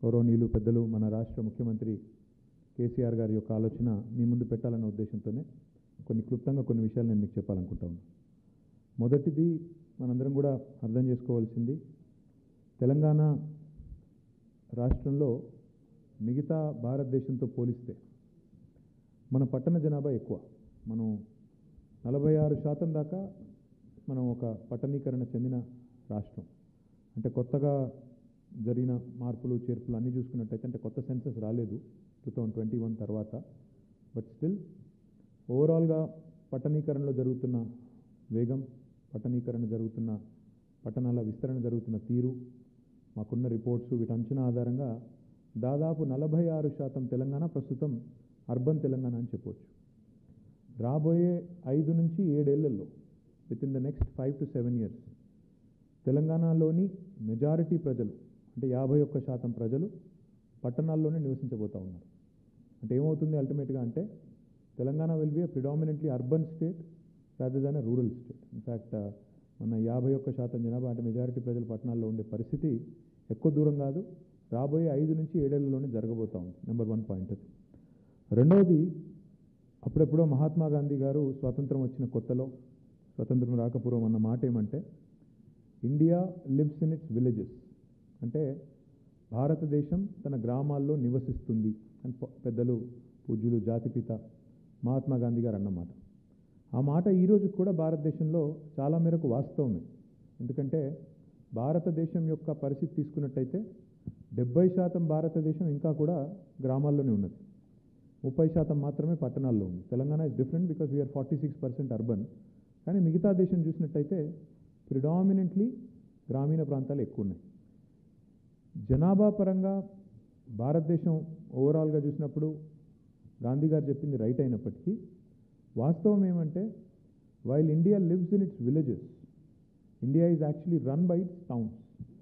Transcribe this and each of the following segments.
గౌరవనీయులు పెద్దలు మన రాష్ట్ర ముఖ్యమంత్రి కేసీఆర్ గారి యొక్క ఆలోచన మీ ముందు పెట్టాలన్న ఉద్దేశంతోనే కొన్ని క్లుప్తంగా కొన్ని విషయాలు నేను మీకు చెప్పాలనుకుంటా ఉన్నాను మొదటిది మనందరం కూడా అర్థం చేసుకోవాల్సింది తెలంగాణ రాష్ట్రంలో మిగతా భారతదేశంతో పోలిస్తే మన పట్టణ జనాభా ఎక్కువ మనం నలభై ఆరు శాతం దాకా మనం ఒక పట్టణీకరణ చెందిన రాష్ట్రం అంటే కొత్తగా జరిగిన మార్పులు చేర్పులు అన్నీ చూసుకున్నట్టయితే అంటే కొత్త సెన్సస్ రాలేదు టూ థౌజండ్ ట్వంటీ వన్ తర్వాత బట్ స్టిల్ ఓవరాల్గా పట్టణీకరణలో జరుగుతున్న వేగం పట్టణీకరణ జరుగుతున్న పట్టణాల విస్తరణ జరుగుతున్న తీరు మాకున్న రిపోర్ట్స్ వీటి అంచనా ఆధారంగా దాదాపు నలభై ఆరు శాతం తెలంగాణ ప్రస్తుతం అర్బన్ తెలంగాణ అని చెప్పవచ్చు రాబోయే ఐదు నుంచి ఏడేళ్లలో with in the next five to seven years తెలంగాణలోని మెజారిటీ ప్రజలు అంటే యాభై ఒక్క శాతం ప్రజలు పట్టణాల్లోనే నివసించబోతూ ఉన్నారు అంటే ఏమవుతుంది అల్టిమేట్గా అంటే Telangana will be predominantly urban state rather than rural state in fact మన యాభై ఒక్క శాతం జనాభా అంటే మెజారిటీ ప్రజలు పట్టణాల్లో ఉండే పరిస్థితి ఎక్కువ దూరం కాదు రాబోయే ఐదు నుంచి ఏడేళ్లలోనే జరగబోతా ఉంది నెంబర్ వన్ పాయింట్ అది రెండవది అప్పుడెప్పుడో మహాత్మా గాంధీ గారు స్వాతంత్రం వచ్చిన కొత్తలో స్వతంత్రం రాకపూర్వం అన్న మాట ఏమంటే India lives in its villages అంటే భారతదేశం తన గ్రామాల్లో నివసిస్తుంది అని ప- పెద్దలు పూజ్యులు జాతిపిత మహాత్మా గాంధీ గారు అన్నమాట ఆ మాట ఈరోజు కూడా భారతదేశంలో చాలా మేరకు వాస్తవమే ఎందుకంటే భారతదేశం యొక్క పరిస్థితి తీసుకున్నట్టయితే డెబ్బై శాతం భారతదేశం ఇంకా కూడా గ్రామాల్లోనే ఉన్నది ముప్పై శాతం మాత్రమే పట్టణాల్లో ఉంది Telangana is different because we are forty six percent urban కానీ మిగతా దేశం చూసినట్టయితే ప్రిడామినెంట్లీ గ్రామీణ ప్రాంతాలు ఎక్కువ ఉన్నాయి జనాభా పరంగా భారతదేశం ఓవరాల్గా చూసినప్పుడు గాంధీ గారు చెప్పింది రైట్ అయినప్పటికీ వాస్తవం ఏమంటే while India lives in its villages India is actually run by its towns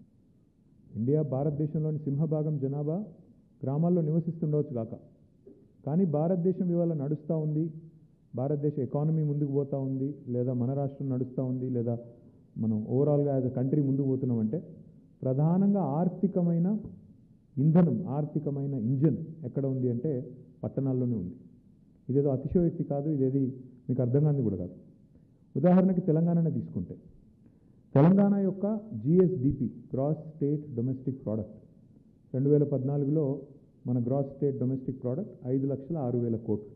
India భారతదేశంలోని సింహభాగం జనాభా గ్రామాల్లో నివసిస్తుండవచ్చు కాక కానీ భారతదేశం ఇవాళ నడుస్తూ ఉంది భారతదేశ ఎకానమీ ముందుకు పోతూ ఉంది లేదా మన రాష్ట్రం నడుస్తూ ఉంది లేదా మనం ఓవరాల్గా యాజ్ అ కంట్రీ ముందుకు పోతున్నామంటే ప్రధానంగా ఆర్థికమైన ఇంధనం ఆర్థికమైన ఇంజన్ ఎక్కడ ఉంది అంటే పట్టణాల్లోనే ఉంది ఇదేదో అతిశయోక్తి కాదు ఇదేది మీకు అర్థం కానిది కూడా కాదు ఉదాహరణకి తెలంగాణనే తీసుకుంటే తెలంగాణ యొక్క GSDP gross state domestic product రెండు వేల పద్నాలుగులో మన గ్రాస్ స్టేట్ డొమెస్టిక్ ప్రోడక్ట్ ఐదు లక్షల ఆరు వేల కోట్లు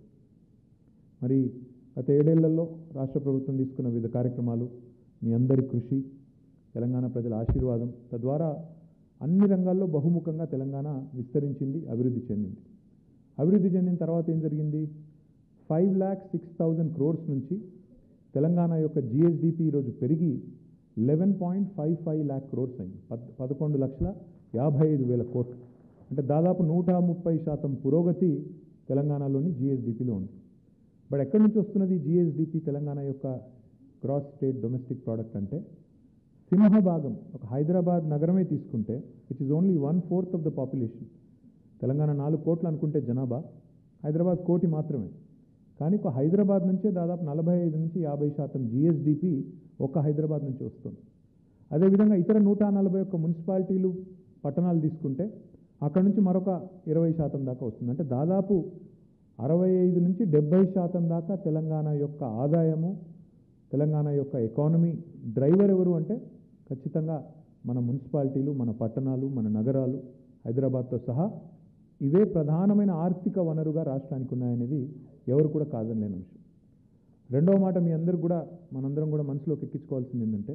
మరి గత ఏడేళ్లలో రాష్ట్ర ప్రభుత్వం తీసుకున్న వివిధ కార్యక్రమాలు మీ అందరి కృషి తెలంగాణ ప్రజల ఆశీర్వాదం తద్వారా అన్ని రంగాల్లో బహుముఖంగా తెలంగాణ విస్తరించింది అభివృద్ధి చెందింది అభివృద్ధి చెందిన తర్వాత ఏం జరిగింది five lakh six thousand crores నుంచి తెలంగాణ యొక్క జిఎస్డిపి ఈరోజు పెరిగి eleven point five five lakh crores అయింది పద్ పదకొండు లక్షల యాభై ఐదు వేల కోట్లు అంటే దాదాపు నూట ముప్పై శాతం పురోగతి తెలంగాణలోని జిఎస్డిపిలో ఉంది బట్ ఎక్కడి నుంచి వస్తున్నది జిఎస్డిపి తెలంగాణ యొక్క క్రాస్ స్టేట్ డొమెస్టిక్ ప్రోడక్ట్ అంటే సింహభాగం ఒక హైదరాబాద్ నగరమే తీసుకుంటే which is only one fourth of the population Telangana నాలుగు కోట్లు అనుకుంటే జనాభా హైదరాబాద్ కోటి మాత్రమే కానీ ఒక హైదరాబాద్ నుంచే దాదాపు నలభై ఐదు నుంచి యాభై శాతం జిఎస్డిపి ఒక్క హైదరాబాద్ నుంచి వస్తుంది అదేవిధంగా ఇతర నూట నలభై ఒక్క మున్సిపాలిటీలు పట్టణాలు తీసుకుంటే అక్కడ నుంచి మరొక ఇరవై శాతం దాకా వస్తుంది అంటే దాదాపు అరవై ఐదు నుంచి డెబ్బై శాతం దాకా తెలంగాణ యొక్క ఆదాయము తెలంగాణ యొక్క ఎకానమీ డ్రైవర్ ఎవరు అంటే ఖచ్చితంగా మన మున్సిపాలిటీలు మన పట్టణాలు మన నగరాలు హైదరాబాద్తో సహా ఇవే ప్రధానమైన ఆర్థిక వనరుగా రాష్ట్రానికి ఉన్నాయనేది ఎవరు కూడా కాదనలేని అంశం రెండవ మాట మీ అందరు కూడా మనందరం కూడా మనసులోకి ఎక్కించుకోవాల్సింది ఏంటంటే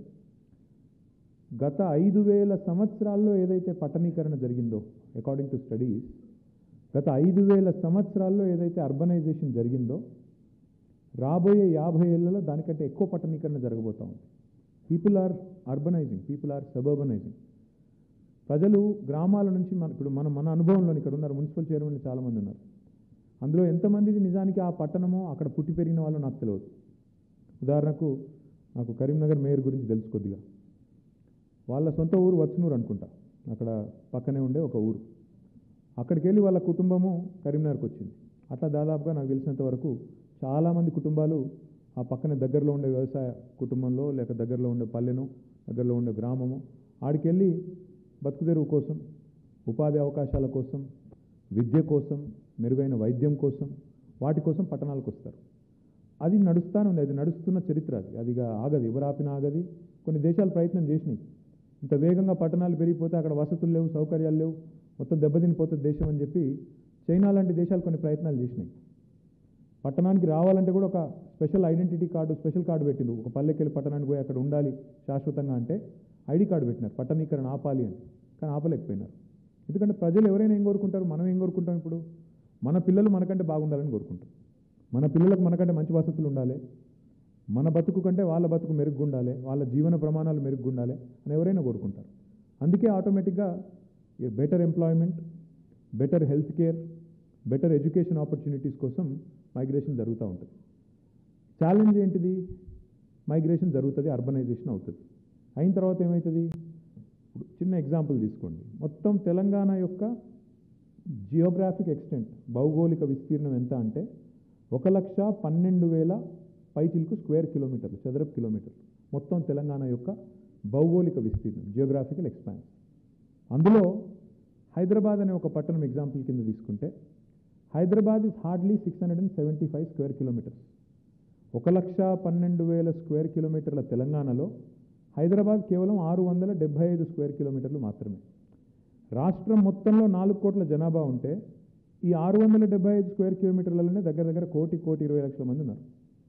గత ఐదు వేల సంవత్సరాల్లో ఏదైతే పట్టణీకరణ జరిగిందో అకార్డింగ్ టు స్టడీస్ గత ఐదు వేల సంవత్సరాల్లో ఏదైతే అర్బనైజేషన్ జరిగిందో రాబోయే యాభై ఏళ్లలో దానికంటే ఎక్కువ పట్టణీకరణ జరగబోతా ఉంది people are urbanising people are suburbanising ప్రజలు గ్రామాల నుంచి మన ఇప్పుడు మన మన అనుభవంలో ఇక్కడ ఉన్నారు మున్సిపల్ చైర్మన్లు చాలామంది ఉన్నారు అందులో ఎంతమంది నిజానికి ఆ పట్టణమో అక్కడ పుట్టి పెరిగిన వాళ్ళు నాకు తెలియదు ఉదాహరణకు నాకు కరీంనగర్ మేయర్ గురించి తెలుసు కొద్దిగా వాళ్ళ సొంత ఊరు వచ్నూరు అనుకుంటా అక్కడ పక్కనే ఉండే ఒక ఊరు అక్కడికి వెళ్ళి వాళ్ళ కుటుంబము కరీంనగర్కి వచ్చింది అట్లా దాదాపుగా నాకు తెలిసినంత వరకు చాలామంది కుటుంబాలు ఆ పక్కనే దగ్గరలో ఉండే వ్యవసాయ కుటుంబంలో లేక దగ్గరలో ఉండే పల్లెను దగ్గరలో ఉండే గ్రామము ఆడికెళ్ళి బతుకుదెరువు కోసం ఉపాధి అవకాశాల కోసం విద్య కోసం మెరుగైన వైద్యం కోసం వాటి కోసం పట్టణాలకు వస్తారు అది నడుస్తానే ఉంది అది నడుస్తున్న చరిత్ర అది అదిగా ఆగదు ఎవరు ఆపినా ఆగది కొన్ని దేశాలు ప్రయత్నం చేసినాయి ఇంత వేగంగా పట్టణాలు పెరిగిపోతే అక్కడ వసతులు లేవు సౌకర్యాలు లేవు మొత్తం దెబ్బతినిపోతుంది దేశం అని చెప్పి చైనా లాంటి దేశాలు కొన్ని ప్రయత్నాలు చేసినాయి పట్టణానికి రావాలంటే కూడా ఒక special identity card special card పెట్టిండు ఒక పల్లెకెళ్ళి పట్టణానికి పోయి అక్కడ ఉండాలి శాశ్వతంగా అంటే ఐడి కార్డు పెట్టినారు పట్టణీకరణ ఆపాలి అని కానీ ఆపలేకపోయినారు ఎందుకంటే ప్రజలు ఎవరైనా ఏం కోరుకుంటారు మనం ఏం కోరుకుంటాం ఇప్పుడు మన పిల్లలు మనకంటే బాగుండాలని కోరుకుంటాం మన పిల్లలకు మనకంటే మంచి వసతులు ఉండాలి మన బతుకు కంటే వాళ్ళ బతుకు మెరుగ్గా ఉండాలి వాళ్ళ జీవన ప్రమాణాలు మెరుగ్గా ఉండాలి అని ఎవరైనా కోరుకుంటారు అందుకే ఆటోమేటిక్గా better employment better health care better education opportunities కోసం మైగ్రేషన్ జరుగుతూ ఉంటుంది ఛాలెంజ్ ఏంటిది మైగ్రేషన్ జరుగుతుంది అర్బనైజేషన్ అవుతుంది అయిన తర్వాత ఏమవుతుంది ఇప్పుడు చిన్న ఎగ్జాంపుల్ తీసుకోండి మొత్తం తెలంగాణ యొక్క జియోగ్రాఫిక్ ఎక్స్టెంట్ భౌగోళిక విస్తీర్ణం ఎంత అంటే ఒక లక్ష పన్నెండు వేల పైచిలకు స్క్వేర్ కిలోమీటర్లు చదరపు కిలోమీటర్లు మొత్తం తెలంగాణ యొక్క భౌగోళిక విస్తీర్ణం జియోగ్రాఫికల్ ఎక్స్పాన్స్ అందులో హైదరాబాద్ అనే ఒక పట్టణం ఎగ్జాంపుల్ కింద తీసుకుంటే Hyderabad is hardly six hundred and seventy five square kilometres ఒక లక్ష పన్నెండు వేల స్క్వేర్ కిలోమీటర్ల తెలంగాణలో హైదరాబాద్ కేవలం ఆరు వందల డెబ్బై ఐదు స్క్వేర్ కిలోమీటర్లు మాత్రమే రాష్ట్రం మొత్తంలో నాలుగు కోట్ల జనాభా ఉంటే ఈ ఆరు వందల డెబ్బై ఐదు స్క్వేర్ కిలోమీటర్లలోనే దగ్గర దగ్గర కోటి కోటి ఇరవై లక్షల మంది ఉన్నారు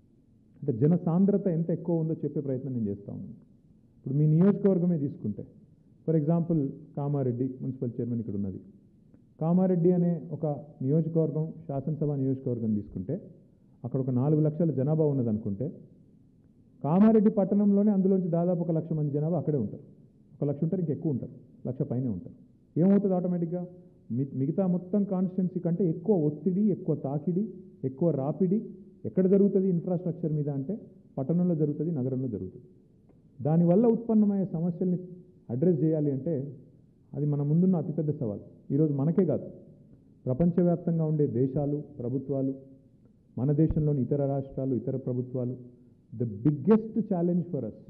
అంటే జన సాంద్రత ఎంత ఎక్కువ ఉందో చెప్పే ప్రయత్నం నేను చేస్తా ఉన్నాను ఇప్పుడు మీ నియోజకవర్గమే తీసుకుంటే for example Kamareddy municipal chairman ఇక్కడ ఉన్నది కామారెడ్డి అనే ఒక నియోజకవర్గం శాసనసభ నియోజకవర్గం తీసుకుంటే అక్కడ ఒక నాలుగు లక్షల జనాభా ఉన్నది అనుకుంటే కామారెడ్డి పట్టణంలోనే అందులోంచి దాదాపు ఒక లక్ష మంది జనాభా అక్కడే ఉంటారు ఒక లక్ష ఉంటారు ఇంకా ఎక్కువ ఉంటారు లక్ష పైనే ఉంటారు ఏమవుతుంది ఆటోమేటిక్గా మి- మిగతా మొత్తం కాన్స్టిట్యున్సీ కంటే ఎక్కువ ఒత్తిడి ఎక్కువ తాకిడి ఎక్కువ రాపిడి ఎక్కడ జరుగుతుంది ఇన్ఫ్రాస్ట్రక్చర్ మీద అంటే పట్టణంలో జరుగుతుంది నగరంలో జరుగుతుంది దానివల్ల ఉత్పన్నమయ్యే సమస్యల్ని అడ్రస్ చేయాలి అంటే అది మన ముందున్న అతిపెద్ద సవాల్ ఈరోజు మనకే కాదు ప్రపంచవ్యాప్తంగా ఉండే దేశాలు ప్రభుత్వాలు మన దేశంలోని ఇతర రాష్ట్రాలు ఇతర ప్రభుత్వాలు the biggest challenge for us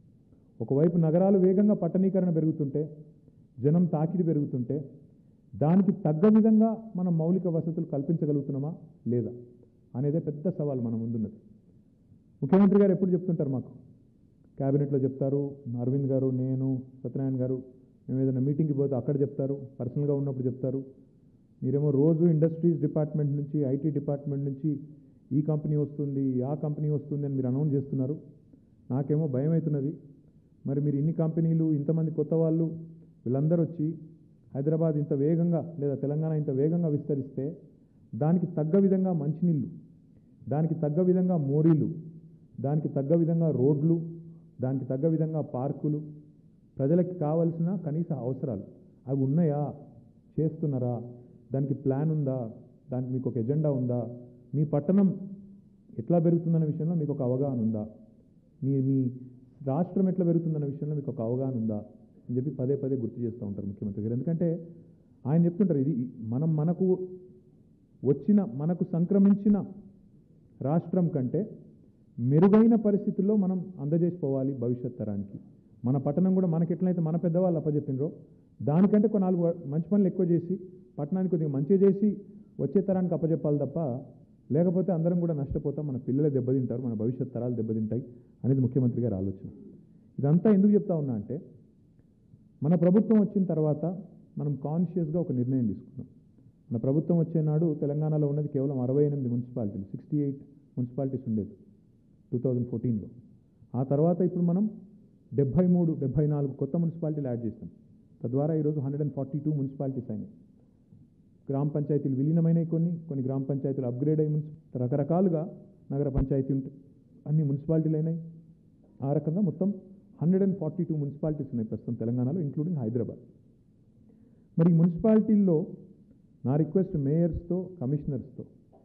ఒకవైపు నగరాలు వేగంగా పట్టణీకరణ పెరుగుతుంటే జనం తాకిడి పెరుగుతుంటే దానికి తగ్గ విధంగా మనం మౌలిక వసతులు కల్పించగలుగుతున్నామా లేదా అనేదే పెద్ద సవాల్ మన ముందున్నది ముఖ్యమంత్రి గారు ఎప్పుడు చెప్తుంటారు మాకు క్యాబినెట్లో చెప్తారు అరవింద్ గారు నేను సత్యనారాయణ గారు మేము ఏదైనా మీటింగ్కి పోతే అక్కడ చెప్తారు పర్సనల్గా ఉన్నప్పుడు చెప్తారు మీరేమో రోజు ఇండస్ట్రీస్ డిపార్ట్మెంట్ నుంచి ఐటీ డిపార్ట్మెంట్ నుంచి ఈ కంపెనీ వస్తుంది ఆ కంపెనీ వస్తుంది అని మీరు అనౌన్స్ చేస్తున్నారు నాకేమో భయం అవుతున్నది మరి మీరు ఇన్ని కంపెనీలు ఇంతమంది కొత్త వాళ్ళు వీళ్ళందరూ వచ్చి హైదరాబాద్ ఇంత వేగంగా లేదా తెలంగాణ ఇంత వేగంగా విస్తరిస్తే దానికి తగ్గ విధంగా మంచినీళ్ళు దానికి తగ్గ విధంగా మోరీలు దానికి తగ్గ విధంగా రోడ్లు దానికి తగ్గ విధంగా పార్కులు ప్రజలకి కావలసిన కనీస అవసరాలు అవి ఉన్నాయా చేస్తున్నారా దానికి ప్లాన్ ఉందా దానికి మీకు ఒక ఎజెండా ఉందా మీ పట్టణం ఎట్లా పెరుగుతుందన్న విషయంలో మీకు ఒక అవగాహన ఉందా మీ మీ రాష్ట్రం ఎట్లా పెరుగుతుందన్న విషయంలో మీకు ఒక అవగాహన ఉందా అని చెప్పి పదే పదే గుర్తు చేస్తూ ఉంటారు ముఖ్యమంత్రి గారు ఎందుకంటే ఆయన చెప్తుంటారు ఇది మనం మనకు వచ్చిన మనకు సంక్రమించిన రాష్ట్రం కంటే మెరుగైన పరిస్థితుల్లో మనం అందజేసిపోవాలి భవిష్యత్ తరానికి మన పట్టణం కూడా మనకి ఎట్లయితే మన పెద్దవాళ్ళు అప్పచెప్పినరో దానికంటే ఒక నాలుగు వ- మంచి పనులు ఎక్కువ చేసి పట్టణానికి కొద్దిగా మంచిగా చేసి వచ్చే తరానికి అప్పచెప్పాలి తప్ప లేకపోతే అందరం కూడా నష్టపోతాం మన పిల్లలే దెబ్బతింటారు మన భవిష్యత్ తరాలు దెబ్బతింటాయి అనేది ముఖ్యమంత్రి గారి ఆలోచన ఇదంతా ఎందుకు చెప్తా ఉన్నా అంటే మన ప్రభుత్వం వచ్చిన తర్వాత మనం కాన్షియస్గా ఒక నిర్ణయం తీసుకున్నాం మన ప్రభుత్వం వచ్చే నాడు తెలంగాణలో ఉన్నది కేవలం అరవై ఎనిమిది మున్సిపాలిటీలు సిక్స్టీ ఎయిట్ మున్సిపాలిటీస్ ఉండేది టూ థౌజండ్ ఫోర్టీన్లో ఆ తర్వాత ఇప్పుడు మనం డెబ్బై మూడు డెబ్బై నాలుగు కొత్త మున్సిపాలిటీలు యాడ్ చేస్తాం తద్వారా ఈరోజు hundred and forty two municipalities అయినాయి గ్రామ పంచాయతీలు విలీనమైనవి కొన్ని కొన్ని గ్రామ పంచాయతీలు అప్గ్రేడ్ అయ్యి మున్సి రకరకాలుగా నగర పంచాయతీ ఉంటాయి అన్ని మున్సిపాలిటీలు అయినాయి ఆ రకంగా మొత్తం hundred and forty two municipalities ఉన్నాయి ప్రస్తుతం తెలంగాణలో ఇంక్లూడింగ్ హైదరాబాద్ మరి ఈ మున్సిపాలిటీల్లో నా రిక్వెస్ట్ మేయర్స్తో కమిషనర్స్తో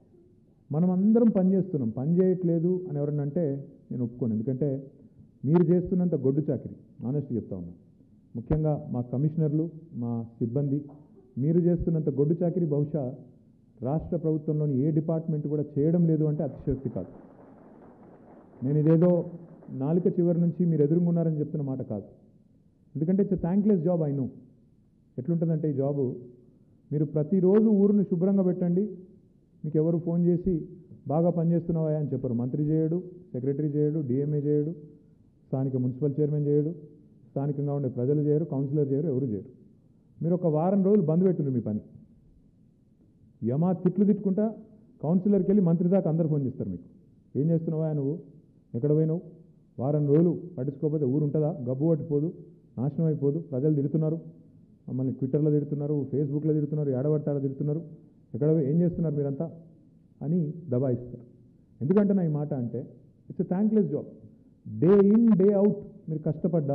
మనం అందరం పని చేస్తున్నాం పని చేయట్లేదు అని ఎవరన్నా అంటే నేను ఒప్పుకోను ఎందుకంటే మీరు చేస్తున్నంత గొడ్డు చాకిరి ఆనెస్ట్ చెప్తా ఉన్నా ముఖ్యంగా మా కమిషనర్లు మా సిబ్బంది మీరు చేస్తున్నంత గొడ్డు చాకిరి బహుశా రాష్ట్ర ప్రభుత్వంలోని ఏ డిపార్ట్మెంట్ కూడా చేయడం లేదు అంటే అతిశయోక్తి కాదు నేను ఇదేదో నాలుక చివరి నుంచి మీరు ఎదురుగున్నారని చెప్తున్న మాట కాదు ఎందుకంటే it's thankless job I know ఎట్లుంటుందంటే ఈ జాబు మీరు ప్రతిరోజు ఊరిని శుభ్రంగా పెట్టండి మీకు ఎవరు ఫోన్ చేసి బాగా పనిచేస్తున్నావా అని చెప్పరు మంత్రి చేయడు సెక్రటరీ చేయడు డిఎంఏ చేయడు స్థానిక మున్సిపల్ చైర్మన్ చేయడు స్థానికంగా ఉండే ప్రజలు చేయరు కౌన్సిలర్ చేయరు ఎవరు చేయరు మీరు ఒక వారం రోజులు బంద్ పెట్టుండ్రు మీ పని యమా తిట్లు తిట్టుకుంటా కౌన్సిలర్కి వెళ్ళి మంత్రి దాకా అందరు ఫోన్ చేస్తారు మీకు ఏం చేస్తున్నావా నువ్వు ఎక్కడ పోయినావు వారం రోజులు పట్టించుకోకపోతే ఊరు ఉంటుందా గబ్బు పట్టిపోదు నాశనం అయిపోదు ప్రజలు తిడుతున్నారు మమ్మల్ని ట్విట్టర్లో తిడుతున్నారు ఫేస్బుక్లో తిడుతున్నారు ఏడబట్టాలో తిడుతున్నారు ఎక్కడ పోయి ఏం చేస్తున్నారు మీరంతా అని దబాయిస్తారు ఎందుకంటే నా ఈ మాట అంటే it's a thankless job day in day out మీరు కష్టపడ్డా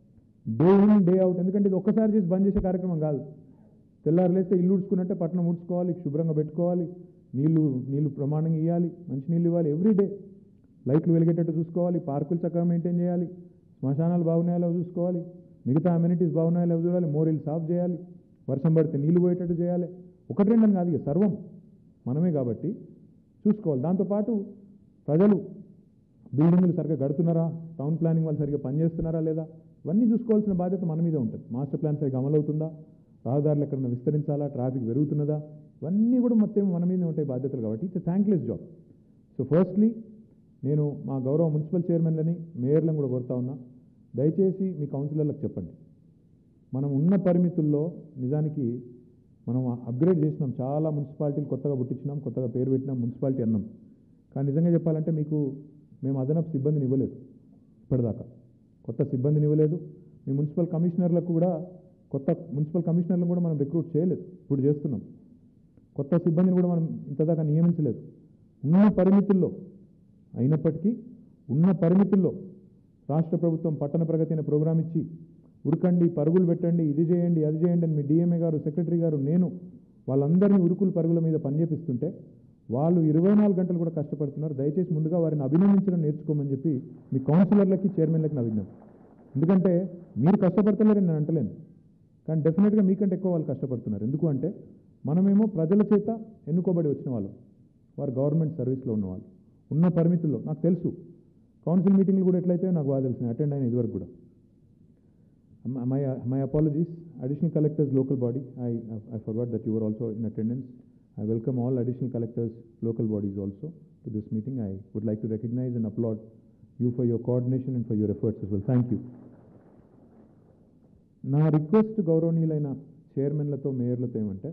డే ఇన్ డే అవుట్ ఎందుకంటే ఇది ఒక్కసారి చేసి బంద్ చేసే కార్యక్రమం కాదు తెల్లారు లేస్తే ఇల్లు ఉడుచుకున్నట్టే పట్టణం ఉడుచుకోవాలి శుభ్రంగా పెట్టుకోవాలి నీళ్లు నీళ్లు ప్రమాణంగా ఇవ్వాలి మంచి నీళ్ళు ఇవ్వాలి ఎవ్రీ డే లైట్లు వెలిగేటట్టు చూసుకోవాలి పార్కులు చక్కగా మెయింటైన్ చేయాలి శ్మశానాలు బాగున్నాయో చూసుకోవాలి మిగతా అమ్యూనిటీస్ బాగున్నాయో లేవో చూడాలి మోరీలు సాఫ్ చేయాలి వర్షం పడితే నీళ్లు పోయేటట్టు చేయాలి ఒకటి రెండని కాదు ఇక సర్వం మనమే కాబట్టి చూసుకోవాలి దాంతోపాటు ప్రజలు బిల్డింగులు సరిగ్గా కడుతున్నారా టౌన్ ప్లానింగ్ వాళ్ళు సరిగ్గా పనిచేస్తున్నారా లేదా ఇవన్నీ చూసుకోవాల్సిన బాధ్యత మన మీద ఉంటుంది మాస్టర్ ప్లాన్ సరిగ్గా అమలవుతుందా రహదారులు ఎక్కడన్నా విస్తరించాలా ట్రాఫిక్ పెరుగుతున్నదా ఇవన్నీ కూడా మొత్తం మన మీదే ఉంటాయి బాధ్యతలు కాబట్టి it's thankless job so firstly నేను మా గౌరవ మున్సిపల్ చైర్మన్లని మేయర్లను కూడా కోరుతా ఉన్నా దయచేసి మీ కౌన్సిలర్లకు చెప్పండి మనం ఉన్న పరిమితుల్లో నిజానికి మనం అప్గ్రేడ్ చేసినాం చాలా మున్సిపాలిటీలు కొత్తగా పుట్టించినాం కొత్తగా పేరు పెట్టినాం మున్సిపాలిటీ అన్నాం కానీ నిజంగా చెప్పాలంటే మీకు మేము అదనపు సిబ్బందిని ఇవ్వలేదు ఇప్పటిదాకా కొత్త సిబ్బందిని ఇవ్వలేదు మీ మున్సిపల్ కమిషనర్లకు కూడా కొత్త మున్సిపల్ కమిషనర్లను కూడా మనం రిక్రూట్ చేయలేదు ఇప్పుడు చేస్తున్నాం కొత్త సిబ్బందిని కూడా మనం ఇంతదాకా నియమించలేదు ఉన్న పరిమితుల్లో అయినప్పటికీ ఉన్న పరిమితుల్లో రాష్ట్ర ప్రభుత్వం పట్టణ ప్రగతి అనే ప్రోగ్రాం ఇచ్చి ఉరకండి పరుగులు పెట్టండి ఇది చేయండి అది చేయండి అని మీ డిఎంఏ గారు సెక్రటరీ గారు నేను వాళ్ళందరినీ ఉరుకులు పరుగుల మీద పనిచేపిస్తుంటే వాళ్ళు ఇరవై నాలుగు గంటలు కూడా కష్టపడుతున్నారు దయచేసి ముందుగా వారిని అభినందించడం నేర్చుకోమని చెప్పి మీ కౌన్సిలర్లకి చైర్మన్లకి నా విజ్ఞప్తి ఎందుకంటే మీరు కష్టపడతలేరని నేను అంటలేను కానీ డెఫినెట్గా మీకంటే ఎక్కువ వాళ్ళు కష్టపడుతున్నారు ఎందుకు అంటే మనమేమో ప్రజల చేత ఎన్నుకోబడి వచ్చిన వాళ్ళు వారు గవర్నమెంట్ సర్వీస్లో ఉన్నవాళ్ళు ఉన్న పరిమితుల్లో నాకు తెలుసు కౌన్సిల్ మీటింగ్లు కూడా ఎట్లయితే నాకు బాగా తెలుసు అటెండ్ అయిన ఇదివరకు కూడా my my apologies additional collectors local body I I forgot that your also in attendance I welcome all additional collectors, local bodies also to this meeting. I would like to recognize and applaud you for your coordination and for your efforts as well. Thank you. నా request గౌరవనీయులైన చైర్మన్లతో మేయర్లతో ఏమంటే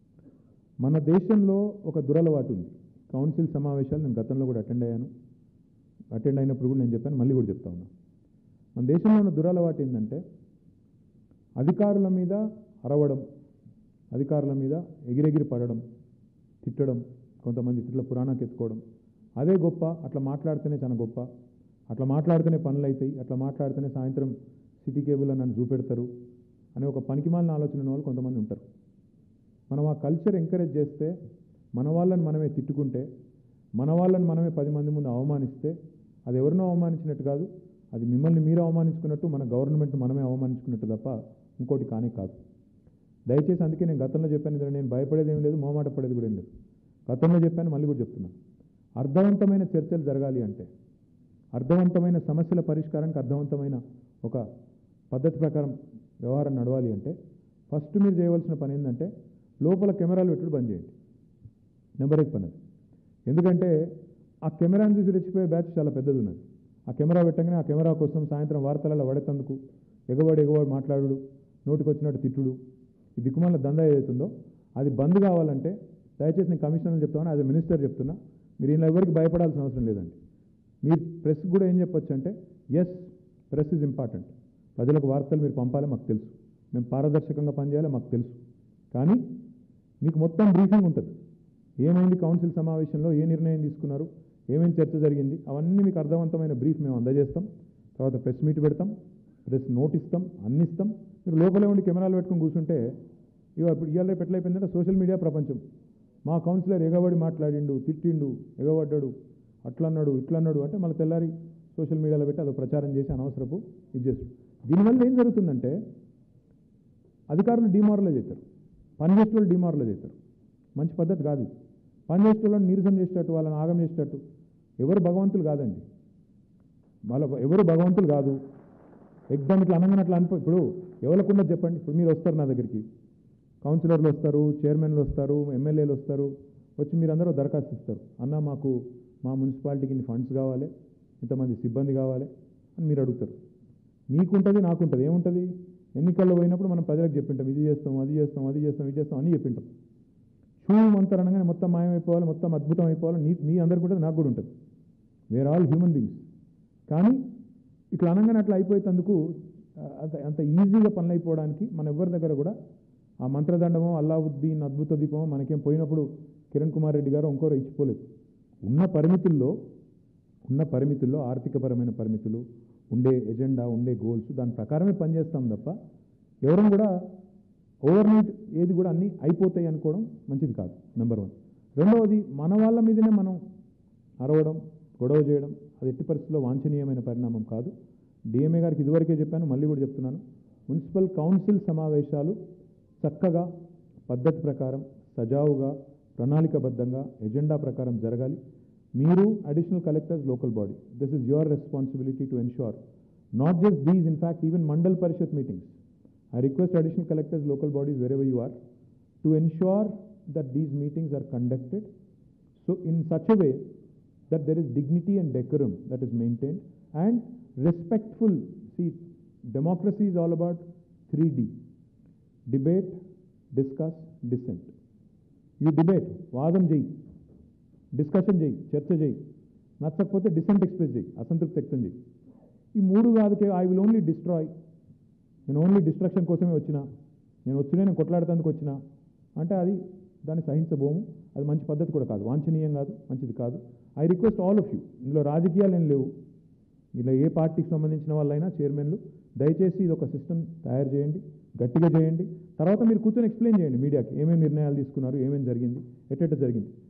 మన దేశంలో ఒక దురలవాటు ఉంది council సమావేశాలు నేను గతంలో కూడా అటెండ్ అయ్యాను అటెండ్ అయినప్పుడు కూడా నేను చెప్పాను మళ్ళీ కూడా చెప్తా ఉన్నా మన దేశంలో ఉన్న దురలవాటు ఏంటంటే అధికారుల మీద అరవడం అధికారుల మీద ఎగిరెగిరి పడడం తిట్టడం కొంతమంది తిట్ల పురాణాకి ఎత్తుకోవడం అదే గొప్ప అట్లా మాట్లాడితేనే చాలా గొప్ప అట్లా మాట్లాడితేనే పనులు అవుతాయి అట్లా మాట్లాడితేనే సాయంత్రం సిటీ కేబుల్ అని నన్ను చూపెడతారు అనే ఒక పనికిమాలిన ఆలోచన ఉన్న వాళ్ళు కొంతమంది ఉంటారు మనం ఆ కల్చర్ ఎంకరేజ్ చేస్తే మన వాళ్ళని మనమే తిట్టుకుంటే మన వాళ్ళని మనమే పది మంది ముందు అవమానిస్తే అది ఎవరినో అవమానించినట్టు కాదు అది మిమ్మల్ని మీరు అవమానించుకున్నట్టు మన గవర్నమెంట్ మనమే అవమానించుకున్నట్టు తప్ప ఇంకోటి కానీ కాదు దయచేసి అందుకే నేను గతంలో చెప్పాను ఇద్దరు నేను భయపడేది ఏం లేదు మోమాట పడేది కూడా ఏం లేదు గతంలో చెప్పాను మళ్ళీ కూడా చెప్తున్నాను అర్థవంతమైన చర్చలు జరగాలి అంటే అర్థవంతమైన సమస్యల పరిష్కారానికి అర్థవంతమైన ఒక పద్ధతి ప్రకారం వ్యవహారం నడవాలి అంటే ఫస్ట్ మీరు చేయవలసిన పని ఏంటంటే లోపల కెమెరాలు పెట్టుడు బంద్ చేయండి నెంబర్ ఎక్ పని అది ఎందుకంటే ఆ కెమెరాను చూసి రెచ్చిపోయే బ్యాచ్ చాలా పెద్దది ఉన్నది ఆ కెమెరా పెట్టగానే ఆ కెమెరా కోసం సాయంత్రం వార్తలలో పడేతందుకు ఎగవాడు ఎగవాడు మాట్లాడు నోటికి వచ్చినట్టు తిట్టుడు ఈ దిక్కుమాల దందా ఏదైతుందో అది బంద్ కావాలంటే దయచేసి నేను కమిషనర్ చెప్తాను యాజ్ ఎ మినిస్టర్ చెప్తున్నా మీరు ఇలా ఎవరికి భయపడాల్సిన అవసరం లేదండి మీరు ప్రెస్ కూడా ఏం చెప్పొచ్చు అంటే ఎస్ ప్రెస్ ఇస్ ఇంపార్టెంట్ ప్రజలకు వార్తలు మీరు పంపాలి మాకు తెలుసు మేము పారదర్శకంగా పనిచేయాలి మాకు తెలుసు కానీ మీకు మొత్తం బ్రీఫింగ్ ఉంటుంది ఏమైంది కౌన్సిల్ సమావేశంలో ఏ నిర్ణయం తీసుకున్నారు ఏమేమి చర్చ జరిగింది అవన్నీ మీకు అర్థవంతమైన బ్రీఫ్ మేము అందజేస్తాం తర్వాత ప్రెస్ మీట్ పెడతాం ప్రెస్ నోట్ ఇస్తాం అన్ని ఇస్తాం మీరు లోపలే ఉండి కెమెరాలు పెట్టుకొని కూర్చుంటే ఇక ఇప్పుడు ఇవాళ రేపు ఎట్లయిపోయిందంటే సోషల్ మీడియా ప్రపంచం మా కౌన్సిలర్ ఎగబడి మాట్లాడిండు తిట్టిండు ఎగబడ్డాడు అట్లన్నాడు ఇట్లన్నాడు అంటే మళ్ళీ తెల్లారి సోషల్ మీడియాలో పెట్టి అదో ప్రచారం చేసి అనవసరపు ఇది చేస్తాడు దీనివల్ల ఏం జరుగుతుందంటే అధికారులు డిమారలైజ్ అవుతారు పనిచేసే వాళ్ళు డిమారలైజ్ అవుతారు మంచి పద్ధతి కాదు ఇది పనిచేసే వాళ్ళని నీరసం చేసేటట్టు వాళ్ళని ఆగం చేసేటట్టు ఎవరు భగవంతులు కాదండి వాళ్ళ ఎవరు భగవంతులు కాదు ఎగ్జామ్ ఇట్లా అనగానే అట్లా అనిపో ఇప్పుడు ఎవరికుండా చెప్పండి ఇప్పుడు మీరు వస్తారు నా దగ్గరికి కౌన్సిలర్లు వస్తారు చైర్మన్లు వస్తారు ఎమ్మెల్యేలు వస్తారు వచ్చి మీరందరూ దరఖాస్తు ఇస్తారు అన్న మాకు మా మున్సిపాలిటీకి ఇన్ని ఫండ్స్ కావాలి ఇంతమంది సిబ్బంది కావాలి అని మీరు అడుగుతారు మీకుంటుంది నాకుంటుంది ఏముంటుంది ఎన్నికల్లో పోయినప్పుడు మనం ప్రజలకు చెప్పింటాం ఇది చేస్తాం అది చేస్తాం అది చేస్తాం ఇది చేస్తాం అని చెప్పింటాం షూ మంతర్ అనగానే మొత్తం మాయమైపోవాలి మొత్తం అద్భుతం అయిపోవాలి నీ మీ అందరికీ ఉంటుంది నాకు కూడా ఉంటుంది వేర్ ఆల్ హ్యూమన్ బీయింగ్స్ కానీ ఇట్లా అనగానే అట్లా అయిపోయేందుకు ఆ, అంత అంత ఈజీగా పనులు అయిపోవడానికి మన ఎవరి దగ్గర కూడా ఆ మంత్రదండమో అల్లావుద్దీన్ అద్భుత దీపమో మనకేం పోయినప్పుడు కిరణ్ కుమార్ రెడ్డి గారు ఇంకోరో ఇచ్చిపోలేదు ఉన్న పరిమితుల్లో ఉన్న పరిమితుల్లో ఆర్థికపరమైన పరిమితులు ఉండే ఎజెండా ఉండే గోల్స్ దాని ప్రకారమే పనిచేస్తాం తప్ప ఎవరం కూడా ఓవర్ నైట్ ఏది కూడా అన్నీ అయిపోతాయి అనుకోవడం మంచిది కాదు నెంబర్ వన్ రెండవది మన వాళ్ళ మీదనే మనం అరవడం గొడవ చేయడం అది ఎట్టి పరిస్థితుల్లో వాంఛనీయమైన పరిణామం కాదు డిఎంఏ గారికి ఇదివరకే చెప్పాను మళ్ళీ కూడా చెప్తున్నాను మున్సిపల్ కౌన్సిల్ సమావేశాలు చక్కగా పద్ధతి ప్రకారం సజావుగా ప్రణాళికబద్ధంగా ఎజెండా ప్రకారం జరగాలి మీరు additional collectors local body this is your responsibility to ensure not just these in fact even mandal parishad meetings I request additional collectors, local bodies, wherever you are, to ensure that these meetings are conducted so in such a way that there is dignity and decorum that is maintained and respectful. See, democracy is all about 3D debate, discuss, dissent. You debate, వాదం చేయి discussion చేయి చర్చ చేయి నచ్చకపోతే decent express చేయి అసంతృప్తి వ్యక్తం చేయి ఈ మూడు కాదుకే ఐ విల్ ఓన్లీ డిస్ట్రాయ్ నేను ఓన్లీ డిస్ట్రక్షన్ కోసమే వచ్చిన నేను వచ్చినా నేను కొట్లాడటానికి వచ్చిన అంటే అది దాన్ని సహించబోము అది మంచి పద్ధతి కూడా కాదు వాంఛనీయం కాదు మంచిది కాదు I request all of you ఇందులో రాజకీయాలు ఏం లేవు ఇలా ఏ పార్టీకి సంబంధించిన వాళ్ళైనా చైర్మన్లు దయచేసి ఇది ఒక సిస్టమ్ తయారు చేయండి గట్టిగా చేయండి తర్వాత మీరు కూర్చొని ఎక్స్ప్లెయిన్ చేయండి మీడియాకి ఏమేమి నిర్ణయాలు తీసుకున్నారు ఏమేమి జరిగింది ఎట్టెట్ట జరిగింది